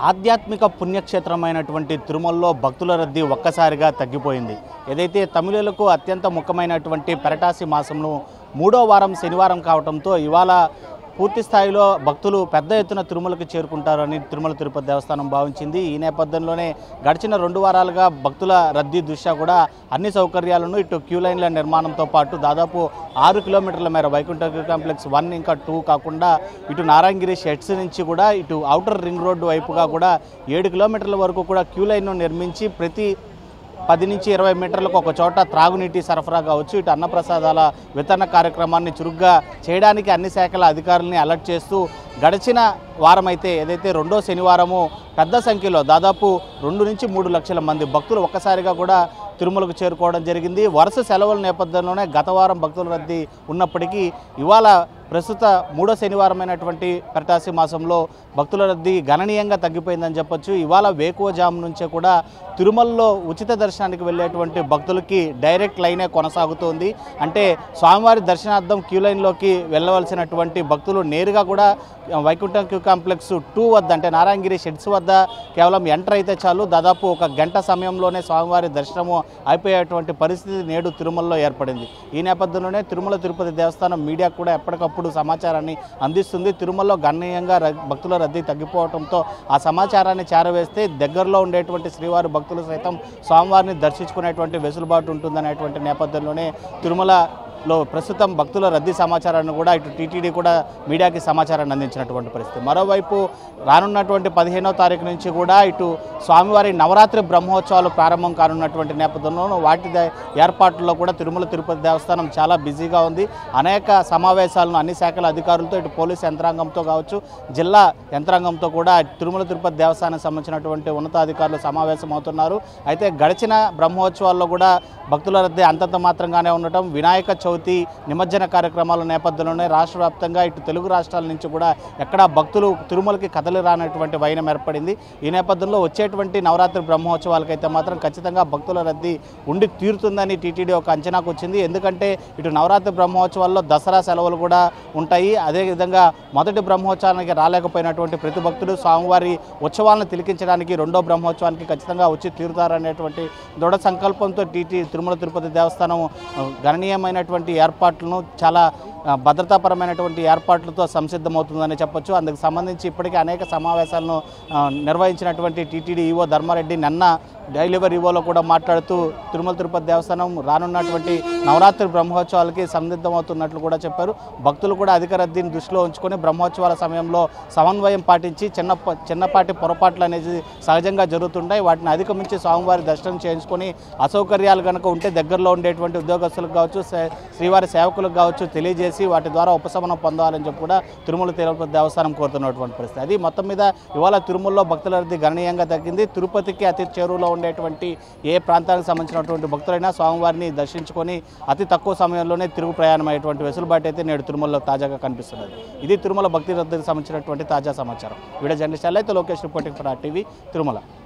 ఆధ్యాత్మిక పుణ్యక్షేత్రమైనటువంటి తిరుమలలో భక్తుల రద్దీ ఒక్కసారిగా తగ్గిపోయింది ఏదైతే తమిళులకు అత్యంత ముఖ్యమైనటువంటి పెరటాసి మాసంలో మూడో వారం శనివారం కావడంతో ఇవాళ పూర్తి స్థాయిలో భక్తులు పెద్ద ఎత్తున తిరుమలకు చేరుకుంటారని తిరుమల తిరుపతి దేవస్థానం భావించింది ఈ నేపథ్యంలోనే గడిచిన రెండు వారాలుగా భక్తుల రద్దీ దృష్ట్యా కూడా అన్ని సౌకర్యాలను ఇటు క్యూ లైన్ల నిర్మాణంతో పాటు దాదాపు ఆరు కిలోమీటర్ల మేర వైకుంఠ క్యూ కాంప్లెక్స్ వన్ ఇంకా టూ కాకుండా ఇటు నారాయణగిరి షెడ్స్ నుంచి కూడా ఇటు ఔటర్ రింగ్ రోడ్డు వైపుగా కూడా ఏడు కిలోమీటర్ల వరకు కూడా క్యూ లైన్ను నిర్మించి ప్రతి పది నుంచి ఇరవై మీటర్లకు ఒక చోట త్రాగునీటి సరఫరా కావచ్చు ఇటు అన్నప్రసాదాల వితరణ కార్యక్రమాన్ని చురుగ్గా చేయడానికి అన్ని శాఖల అధికారులని అలర్ట్ చేస్తూ గడిచిన వారం అయితే ఏదైతే రెండో శనివారము పెద్ద సంఖ్యలో దాదాపు రెండు నుంచి మూడు లక్షల మంది భక్తులు ఒక్కసారిగా కూడా తిరుమలకు చేరుకోవడం జరిగింది వరుస సెలవుల నేపథ్యంలోనే గత వారం భక్తుల రద్దీ ఉన్నప్పటికీ ఇవాళ ప్రస్తుత మూడో శనివారమైనటువంటి ప్రటాసి మాసంలో భక్తుల రద్దీ గణనీయంగా తగ్గిపోయిందని చెప్పొచ్చు ఇవాళ వేకువజాము నుంచే కూడా తిరుమలలో ఉచిత దర్శనానికి వెళ్ళేటువంటి భక్తులకి డైరెక్ట్ లైనే కొనసాగుతోంది అంటే స్వామివారి దర్శనార్థం క్యూ లైన్లోకి వెళ్ళవలసినటువంటి భక్తులు నేరుగా కూడా వైకుంఠం క్యూ కాంప్లెక్స్ టూ వద్ద అంటే నారాయణగిరి షెడ్స్ వద్ద కేవలం ఎంటర్ అయితే చాలు దాదాపు ఒక గంట సమయంలోనే స్వామివారి దర్శనము అయిపోయేటువంటి పరిస్థితి నేడు తిరుమలలో ఏర్పడింది ఈ నేపథ్యంలోనే తిరుమల తిరుపతి దేవస్థానం మీడియా కూడా ఎప్పటికప్పుడు సమాచారాన్ని అందిస్తుంది తిరుమలలో గణనీయంగా ర- భక్తుల రద్దీ తగ్గిపోవడంతో ఆ సమాచారాన్ని చేరవేస్తే దగ్గరలో ఉండేటువంటి శ్రీవారి భక్తులు సైతం స్వామివారిని దర్శించుకునేటువంటి వెసులుబాటు ఉంటుందనేటువంటి నేపథ్యంలోనే తిరుమలలో ప్రస్తుతం భక్తుల రద్దీ సమాచారాన్ని కూడా ఇటు టీటీడీ కూడా మీడియాకి సమాచారాన్ని అందించినటువంటి పరిస్థితి మరోవైపు రానున్నటువంటి పదిహేనో తారీఖు నుంచి కూడా ఇటు స్వామివారి నవరాత్రి బ్రహ్మోత్సవాలు ప్రారంభం కానున్నటువంటి నేపథ్యంలో వాటి ద- ఏర్పాట్లలో కూడా తిరుమల తిరుపతి దేవస్థానం చాలా బిజీగా ఉంది అనేక సమావేశాలను అన్ని శాఖల అధికారులతో ఇటు పోలీస్ యంత్రాంగంతో కావచ్చు జిల్లా యంత్రాంగంతో కూడా తిరుమల తిరుపతి దేవస్థానానికి సంబంధించినటువంటి ఉన్నతాధికారులు సమావేశం అవుతున్నారు అయితే గడిచిన బ్రహ్మోత్సవాల్లో కూడా భక్తుల రద్దీ అంతంత మాత్రంగానే ఉండటం వినాయక చవితి నిమజ్జన కార్యక్రమాల నేపథ్యంలోనే రాష్ట్ర వ్యాప్తంగా ఇటు తెలుగు రాష్ట్రాల నుంచి కూడా ఎక్కడా భక్తులు తిరుమలకి కదలి రానటువంటి వైనం ఏర్పడింది ఈ నేపథ్యంలో వచ్చేటువంటి నవరాత్రి బ్రహ్మోత్సవాలకైతే మాత్రం ఖచ్చితంగా భక్తుల రద్దీ ఉండి తీరుతుందని టీటీడీ ఒక అంచనాకు వచ్చింది ఎందుకంటే ఇటు నవరాత్రి బ్రహ్మోత్సవాల్లో దసరా సెలవులు కూడా ఉంటాయి అదేవిధంగా మొదటి బ్రహ్మోత్సవానికి రాలేకపోయినటువంటి ప్రతి భక్తుడు స్వామివారి ఉత్సవాలను తిలికించడానికి రెండో బ్రహ్మోత్సవానికి ఖచ్చితంగా వచ్చి తీరుతారనేటువంటి దృఢ సంకల్పంతో టీటీ తిరుమల తిరుపతి దేవస్థానం ఆ, గణనీయమైనటువంటి ఏర్పాట్లను చాలా ఆ, భద్రతాపరమైనటువంటి ఏర్పాట్లతో సంసిద్ధమవుతుందని చెప్పొచ్చు అందుకు సంబంధించి ఇప్పటికే అనేక సమావేశాలను ఆ, నిర్వహించినటువంటి టీటీడీ ఈవో ధర్మారెడ్డి నిన్న డైలివర్ ఈవోలో కూడా మాట్లాడుతూ తిరుమల తిరుపతి దేవస్థానం రానున్నటువంటి నవరాత్రి బ్రహ్మోత్సవాలకి సందిగ్ధమవుతున్నట్లు కూడా చెప్పారు భక్తులు కూడా అధిక రద్దీని దృష్టిలో ఉంచుకొని బ్రహ్మోత్సవాల సమయంలో సమన్వయం పాటించి చిన్న చిన్నపాటి పొరపాట్లు అనేది సహజంగా జరుగుతుంటాయి వాటిని అధిగమించి స్వామివారి దర్శనం చేయించుకొని అసౌకర్యాలు కనుక ఉంటే దగ్గరలో ఉండేటువంటి ఉద్యోగస్తులకు కావచ్చు సే- శ్రీవారి సేవకులకు కావచ్చు తెలియజేసి వాటి ద్వారా ఉపశమనం పొందాలని చెప్పి కూడా తిరుమల తిరుపతి దేవస్థానం కోరుతున్నటువంటి పరిస్థితి అది మొత్తం మీద ఇవాళ తిరుమలలో భక్తుల రద్దీ గణనీయంగా తగ్గింది తిరుపతికి అతి చేరువలో ఉండేటువంటి ఏ ప్రాంతానికి సంబంధించినటువంటి భక్తులైనా స్వామివారిని దర్శించుకొని అతి తక్కువ సమయంలోనే తిరుగు ప్రయాణం అయ్యేటువంటి వెసులుబాటు అయితే నేడు తిరుమలలో తాజాగా కనిపిస్తున్నది ఇది తిరుమల భక్తి రద్దీకి సంబంధించినటువంటి తాజా సమాచారం వీడియో జర్నలిస్ట్ అయితే Lokesh reporting for TV Tirumala